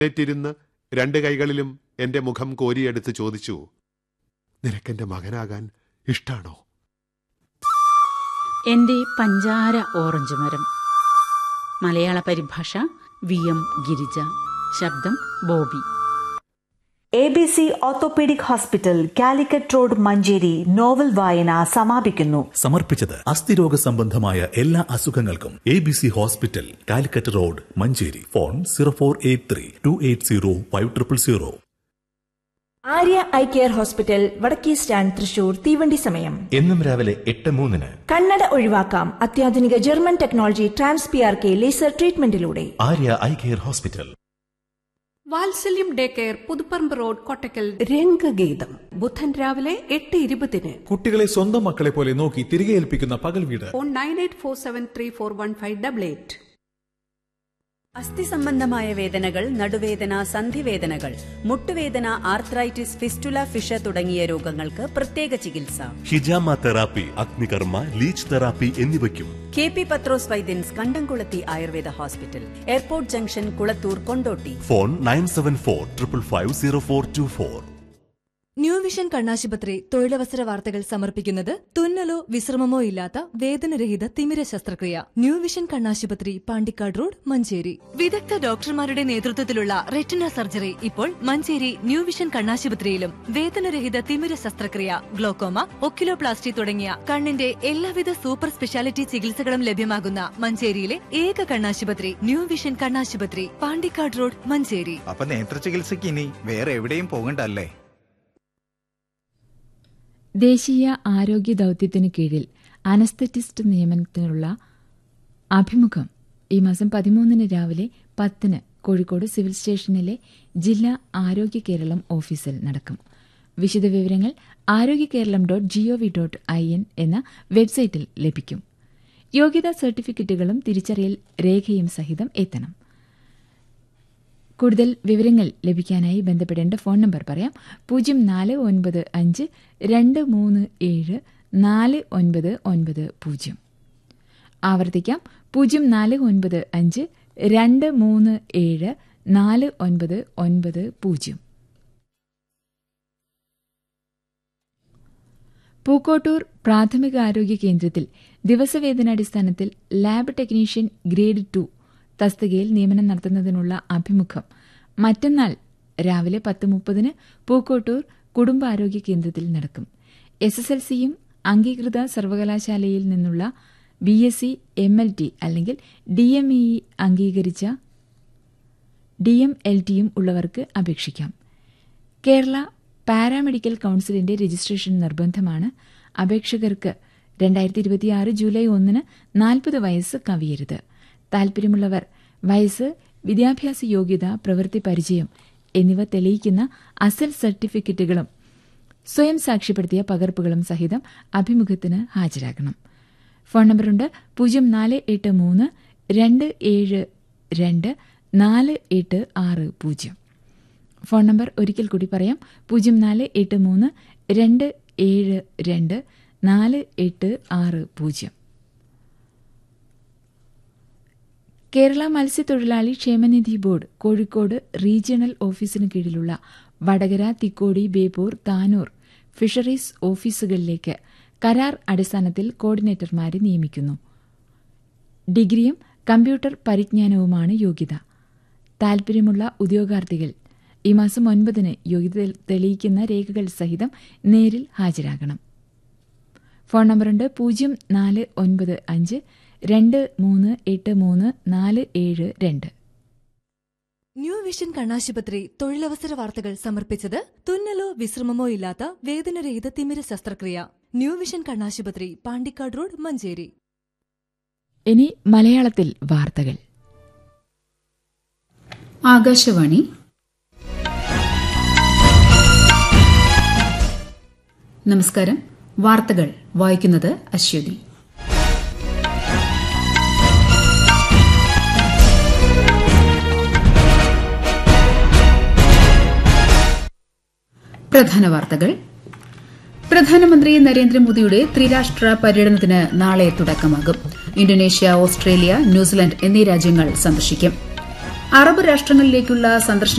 എഴുന്നേറ്റിരുന്ന് രണ്ട് കൈകളിലും എന്റെ മുഖം കോരിയെടുത്ത് ചോദിച്ചു നിനക്കെന്റെ മകനാകാൻ ഇഷ്ടാണോ എന്റെ പഞ്ചാര ഓറഞ്ച് മരം മലയാള പരിഭാഷ വി എം ഗിരിജ ശബ്ദം Bobby A B C orthopaedic hospital Calicut road Manjeri novel വായന സമാപിക്കുന്നു സമർപ്പിച്ചത് അസ്ഥിരോഗ സംബന്ധമായ എല്ലാ അസുഖങ്ങൾക്കും A B C hospital Calicut road Manjeri phone zero four eight three two eight zero five triple zero Arya eye care hospital വടക്കേ സ്റ്റാൻഡ് തൃശൂർ തീവണ്ടി സമയം എന്നും രാവിലെ എട്ട് മൂന്നിന് കണ്ണട ഒഴിവാക്കാം അത്യാധുനിക German technology trans P R K laser ട്രീറ്റ്മെന്റിലൂടെ ആര്യ ഐ കെയർ ഹോസ്പിറ്റൽ വാത്സല്യം day care Puthuparamba road Kottakkal രംഗഗീതം ബുധൻ രാവിലെ എട്ട് ഇരുപതിന് കുട്ടികളെ സ്വന്തം മക്കളെ പോലെ നോക്കി തിരികെ ഏൽപ്പിക്കുന്ന പകൽ വീട് phone nine eight four seven three four one five double eight അസ്ഥി സംബന്ധമായ വേദനകൾ നടുവേദന സന്ധിവേദനകൾ മുട്ടുവേദന ആർത്രൈറ്റിസ് ഫിസ്റ്റുല ഫിഷ തുടങ്ങിയ രോഗങ്ങൾക്ക് പ്രത്യേക ചികിത്സ ഹിജാമ തെറാപ്പി അഗ്നികർമ്മ ലീച്ച് തെറാപ്പി എന്നിവയ്ക്കും കെ പി പത്രോസ് വൈദ്യൻസ് Kandamkulathi Ayurveda hospital airport junction Kulathur Kondotty phone nine seven four triple five zero four two four new vision കണ്ണാശുപത്രി തൊഴിലവസര വാർത്തകൾ സമർപ്പിക്കുന്നത് തുന്നലോ വിശ്രമമോ ഇല്ലാത്ത വേദനരഹിത തിമിര ശസ്ത്രക്രിയ ന്യൂ വിഷൻ കണ്ണാശുപത്രി പാണ്ടിക്കാട് റോഡ് മഞ്ചേരി വിദഗ്ധ ഡോക്ടർമാരുടെ നേതൃത്വത്തിലുള്ള റെറ്റിന സർജറി ഇപ്പോൾ മഞ്ചേരി ന്യൂ വിഷൻ കണ്ണാശുപത്രിയിലും വേദനരഹിത തിമിര ശസ്ത്രക്രിയ ഗ്ലോക്കോമ ഒക്കിലോപ്ലാസ്റ്റി തുടങ്ങിയ കണ്ണിന്റെ എല്ലാവിധ സൂപ്പർ സ്പെഷ്യാലിറ്റി ചികിത്സകളും ലഭ്യമാകുന്ന മഞ്ചേരിയിലെ ഏക കണ്ണാശുപത്രി ന്യൂ വിഷൻ കണ്ണാശുപത്രി പാണ്ടിക്കാട് റോഡ് മഞ്ചേരി അപ്പൊ നേത്ര ചികിത്സയ്ക്ക് ഇനി വേറെ എവിടെയും പോകണ്ടല്ലേ ദേശീയ ആരോഗ്യ ദൌത്യത്തിനു കീഴിൽ അനസ്തറ്റിസ്റ്റ് നിയമനത്തിനുള്ള അഭിമുഖം ഈ മാസം പതിമൂന്നിന് രാവിലെ പത്തിന് കോഴിക്കോട് സിവിൽ സ്റ്റേഷനിലെ ജില്ലാ ആരോഗ്യ കേരളം ഓഫീസിൽ നടക്കും വിശദവിവരങ്ങൾ Arogya Keralam dot G O V dot I N എന്ന വെബ്സൈറ്റിൽ ലഭിക്കും യോഗ്യതാ സർട്ടിഫിക്കറ്റുകളും തിരിച്ചറിയൽ രേഖയും സഹിതം എത്തണം കൂടുതൽ വിവരങ്ങൾ ലഭിക്കാനായി ബന്ധപ്പെടേണ്ട ഫോൺ നമ്പർ പറയാം പൂജ്യം നാല് ഒൻപത് അഞ്ച് രണ്ട് മൂന്ന് ഏഴ് നാല് ഒൻപത് ഒൻപത് പൂജ്യം ആവർത്തിക്കാം പൂജ്യം നാല് ഒൻപത് അഞ്ച് രണ്ട് മൂന്ന് ഏഴ് നാല് ഒൻപത് ഒൻപത് പൂജ്യം പൂക്കോട്ടൂർ പ്രാഥമിക ആരോഗ്യ കേന്ദ്രത്തിൽ ദിവസവേതനാടിസ്ഥാനത്തിൽ ലാബ് ടെക്നീഷ്യൻ ഗ്രേഡ് ടു തസ്തികയിൽ നിയമനം നടത്തുന്നതിനുള്ള അഭിമുഖം മറ്റന്നാൾ രാവിലെ പത്ത് മുപ്പതിന് പൂക്കോട്ടൂർ കുടുംബാരോഗ്യ കേന്ദ്രത്തിൽ നടക്കും എസ് എസ് എൽ സിയും അംഗീകൃത സർവകലാശാലയിൽ നിന്നുള്ള B S C M L T അല്ലെങ്കിൽ ഡി എം ഇ അംഗീകരിച്ച ഡി എം എൽ ടിയും ഉള്ളവർക്ക് അപേക്ഷിക്കാം കേരള പാരാമെഡിക്കൽ കൌൺസിലിന്റെ രജിസ്ട്രേഷൻ നിർബന്ധമാണ് അപേക്ഷകർക്ക് രണ്ടായിരത്തി ഇരുപത്തിയാറ് ജൂലൈ ഒന്നിന് നാൽപ്പത് വയസ്സ് കവിയരുത് താൽപര്യമുള്ളവർ വയസ്സ് വിദ്യാഭ്യാസ യോഗ്യത പ്രവൃത്തി പരിചയം എന്നിവ തെളിയിക്കുന്ന അസൽ സർട്ടിഫിക്കറ്റുകളും സ്വയം സാക്ഷ്യപ്പെടുത്തിയ പകർപ്പുകളും സഹിതം അഭിമുഖത്തിന് ഹാജരാകണം ഫോൺ നമ്പറുണ്ട് പൂജ്യം നാല് എട്ട് മൂന്ന് രണ്ട് ഏഴ് രണ്ട് നാല് എട്ട് ആറ് പൂജ്യം ഫോൺ നമ്പർ ഒരിക്കൽ കൂടി പറയാം പൂജ്യം നാല് എട്ട് മൂന്ന് രണ്ട് ഏഴ് രണ്ട് നാല് എട്ട് ആറ് പൂജ്യം കേരള മത്സ്യത്തൊഴിലാളി ക്ഷേമനിധി ബോർഡ് കോഴിക്കോട് റീജിയണൽ ഓഫീസിന് കീഴിലുള്ള വടകര തിക്കോടി ബേപ്പൂർ താനൂർ ഫിഷറീസ് ഓഫീസുകളിലേക്ക് കരാർ അടിസ്ഥാനത്തിൽ കോർഡിനേറ്റർമാരെ നിയമിക്കുന്നു ഡിഗ്രിയും കമ്പ്യൂട്ടർ പരിജ്ഞാനവുമാണ് യോഗ്യത താൽപര്യമുള്ള ഉദ്യോഗാർത്ഥികൾ ഈ മാസം ഒൻപതിന് യോഗ്യത തെളിയിക്കുന്ന രേഖകൾ സഹിതം നേരിൽ ഹാജരാകണം ഫോൺ നമ്പറുണ്ട് പൂജ്യം നാല് ഒൻപത് അഞ്ച് രണ്ട് മൂന്ന് എട്ട് മൂന്ന് നാല് ഏഴ് രണ്ട് ന്യൂ വിഷൻ കണ്ണാശുപത്രി തൊഴിലവസര വാർത്തകൾ സമർപ്പിച്ചത് തുന്നലോ വിശ്രമമോ ഇല്ലാത്ത വേദനരഹിത തിമിര ശസ്ത്രക്രിയ ന്യൂ വിഷൻ കണ്ണാശുപത്രി പാണ്ടിക്കാട് റോഡ് മഞ്ചേരി ഇനി മലയാളത്തിൽ വാർത്തകൾ ആകാശവാണി നമസ്കാരം വാർത്തകൾ വായിക്കുന്നത് അശ്വതി പ്രധാന വാർത്തകൾ പ്രധാനമന്ത്രി നരേന്ദ്രമോദിയുടെ ത്രിരാഷ്ട്ര പര്യടനത്തിന് നാളെ തുടക്കമാകും ഇന്തോനേഷ്യ ഓസ്ട്രേലിയ ന്യൂസിലൻഡ് എന്നീ രാജ്യങ്ങൾ സന്ദർശിക്കും അറബ് രാഷ്ട്രങ്ങളിലേക്കുള്ള സന്ദർശന